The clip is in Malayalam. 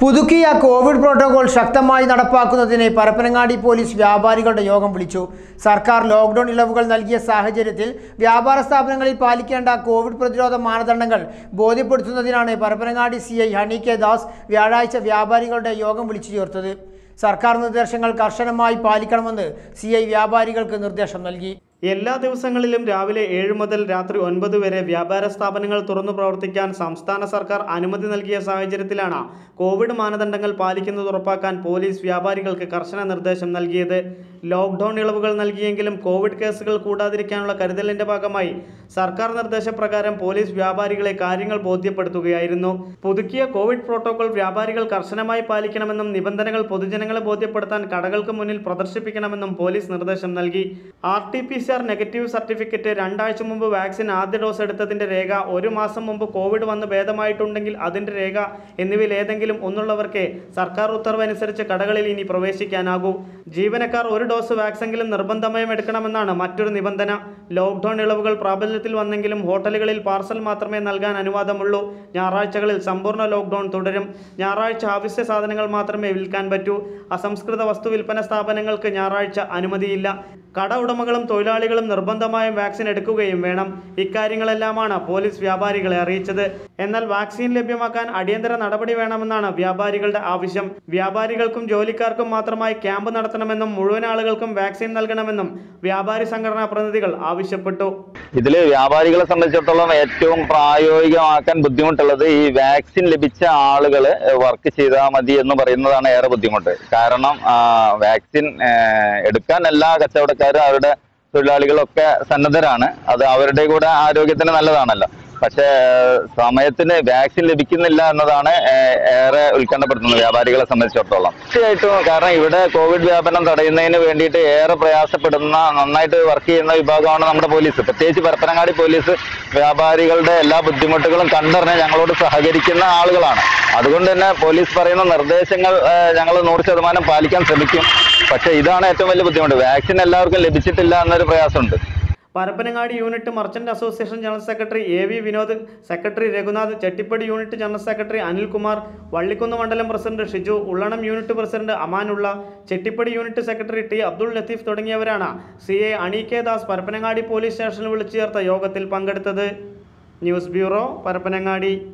പുതുക്കിയ കോവിഡ് പ്രോട്ടോകോൾ ശക്തമായി നടപ്പാക്കുന്നതിന് പരപ്പനങ്ങാടി പോലീസ് വ്യാപാരികളുടെ യോഗം വിളിച്ചു സർക്കാർ ലോക്ക്ഡൌൺ ഇളവുകൾ നൽകിയ സാഹചര്യത്തിൽ വ്യാപാര സ്ഥാപനങ്ങളിൽ പാലിക്കേണ്ട കോവിഡ് പ്രതിരോധ മാനദണ്ഡങ്ങൾ ബോധ്യപ്പെടുത്തുന്നതിനാണ് Parappanangadi C I Honey K Das വ്യാഴാഴ്ച വ്യാപാരികളുടെ യോഗം വിളിച്ചു ചേർത്തത് സർക്കാർ നിർദ്ദേശങ്ങൾ കർശനമായി പാലിക്കണമെന്ന് സി ഐ വ്യാപാരികൾക്ക് നിർദ്ദേശം നൽകി എല്ലാ ദിവസങ്ങളിലും രാവിലെ ഏഴ് മുതൽ രാത്രി ഒൻപത് വരെ വ്യാപാര സ്ഥാപനങ്ങൾ തുറന്നു പ്രവർത്തിക്കാൻ സംസ്ഥാന സർക്കാർ അനുമതി നൽകിയ സാഹചര്യത്തിലാണ് കോവിഡ് മാനദണ്ഡങ്ങൾ പാലിക്കുന്നത് ഉറപ്പാക്കാൻ പോലീസ് വ്യാപാരികൾക്ക് കർശന നിർദ്ദേശം നൽകിയത് ലോക്ക്ഡൌൺ ഇളവുകൾ നൽകിയെങ്കിലും കോവിഡ് കേസുകൾ കൂടാതിരിക്കാനുള്ള കരുതലിന്റെ ഭാഗമായി സർക്കാർ നിർദ്ദേശപ്രകാരം പോലീസ് വ്യാപാരികളെ കാര്യങ്ങൾ ബോധ്യപ്പെടുത്തുകയായിരുന്നു പുതുക്കിയ കോവിഡ് പ്രോട്ടോകോൾ വ്യാപാരികൾ കർശനമായി പാലിക്കണമെന്നും നിബന്ധനകൾ പൊതുജനങ്ങളെ ബോധ്യപ്പെടുത്താൻ കടകൾക്ക് മുന്നിൽ പ്രദർശിപ്പിക്കണമെന്നും പോലീസ് നിർദ്ദേശം നൽകി R T P C R negative certificate രണ്ടാഴ്ച മുമ്പ് വാക്സിൻ ആദ്യ ഡോസ് എടുത്തതിന്റെ രേഖ ഒരു മാസം മുമ്പ് കോവിഡ് വന്ന് ഭേദമായിട്ടുണ്ടെങ്കിൽ അതിന്റെ രേഖ എന്നിവയിൽ ഏതെങ്കിലും ഒന്നുള്ളവർക്ക് സർക്കാർ ഉത്തരവ് അനുസരിച്ച് കടകളിൽ ഇനി പ്രവേശിക്കാനാകൂ ജീവനക്കാർ ഒരു ഡോസ് വാക്സിനെങ്കിലും നിർബന്ധമായും എടുക്കണമെന്നാണ് മറ്റൊരു നിബന്ധന ലോക്ക്ഡൌൺ ഇളവുകൾ പ്രാബല്യത്തിൽ വന്നെങ്കിലും ഹോട്ടലുകളിൽ പാർസൽ മാത്രമേ നൽകാൻ അനുവാദമുള്ളൂ ഞായറാഴ്ചകളിൽ സമ്പൂർണ്ണ ലോക്ക്ഡൌൺ തുടരും ഞായറാഴ്ച ആവശ്യ സാധനങ്ങൾ മാത്രമേ വിൽക്കാൻ പറ്റൂ അസംസ്കൃത വസ്തു വിൽപ്പന സ്ഥാപനങ്ങൾക്ക് ഞായറാഴ്ച അനുമതിയില്ല കട ഉടമകളും തൊഴിലാളികളും നിർബന്ധമായും വാക്സിൻ എടുക്കുകയും വേണം ഇക്കാര്യങ്ങളെല്ലാമാണ് പോലീസ് വ്യാപാരികളെ അറിയിച്ചത് എന്നാൽ വാക്സിൻ ലഭ്യമാക്കാൻ അടിയന്തര നടപടി വേണമെന്നാണ് വ്യാപാരികളുടെ ആവശ്യം വ്യാപാരികൾക്കും ജോലിക്കാർക്കും മാത്രമായി ക്യാമ്പ് നടത്തണമെന്നും മുഴുവൻ ആളുകൾക്കും വാക്സിൻ നൽകണമെന്നും വ്യാപാരി സംഘടനാ പ്രതിനിധികൾ ആവശ്യപ്പെട്ടു ഇതിൽ വ്യാപാരികളെ സംബന്ധിച്ചിടത്തോളം ഏറ്റവും പ്രായോഗികമാക്കാൻ ബുദ്ധിമുട്ടുള്ളത് ഈ വാക്സിൻ ലഭിച്ച ആളുകൾ വർക്ക് ചെയ്താൽ മതി എന്ന് പറയുന്നതാണ് ഏറെ ബുദ്ധിമുട്ട് കാരണം ആ, വാക്സിൻ ആ, എടുക്കാൻ എല്ലാ കച്ചവടക്കാരും അവരുടെ തൊഴിലാളികളൊക്കെ സന്നദ്ധരാണ് അത് അവരുടെ കൂടെ ആരോഗ്യത്തിന് നല്ലതാണല്ലോ പക്ഷേ സമയത്തിന് വാക്സിൻ ലഭിക്കുന്നില്ല എന്നതാണ് ഏ- ഏറെ ഉത്കണ്ഠപ്പെടുത്തുന്നത് വ്യാപാരികളെ സംബന്ധിച്ചിടത്തോളം തീർച്ചയായിട്ടും കാരണം ഇവിടെ കോവിഡ് വ്യാപനം തടയുന്നതിന് വേണ്ടിയിട്ട് ഏറെ പ്രയാസപ്പെടുന്ന നന്നായിട്ട് വർക്ക് ചെയ്യുന്ന വിഭാഗമാണ് നമ്മുടെ പോലീസ് പ്രത്യേകിച്ച് പരപ്പനങ്ങാടി പോലീസ് വ്യാപാരികളുടെ എല്ലാ ബുദ്ധിമുട്ടുകളും കണ്ടറിഞ്ഞ് ഞങ്ങളോട് സഹകരിക്കുന്ന ആളുകളാണ് അതുകൊണ്ട് തന്നെ പോലീസ് പറയുന്ന നിർദ്ദേശങ്ങൾ ഞങ്ങൾ നൂറ് ശതമാനം പാലിക്കാൻ ശ്രമിക്കും പക്ഷേ ഇതാണ് ഏറ്റവും വലിയ ബുദ്ധിമുട്ട് വാക്സിൻ എല്ലാവർക്കും ലഭിച്ചിട്ടില്ല എന്നൊരു പ്രയാസമുണ്ട് Parappanangadi unit merchant association general secretary A V Vinod secretary Raghunath Chettippadi unit general secretary Anilkumar Vallikkunnu മണ്ഡലം president Shiju Ullanam unit president Amanulla Chettippadi unit secretary T Abdul Latheef തുടങ്ങിയവരാണ് C I Honey K Das Parappanangadi police സ്റ്റേഷനിൽ വിളിച്ചു ചേർത്ത യോഗത്തിൽ പങ്കെടുത്തത് ന്യൂസ് ബ്യൂറോ പരപ്പനങ്ങാടി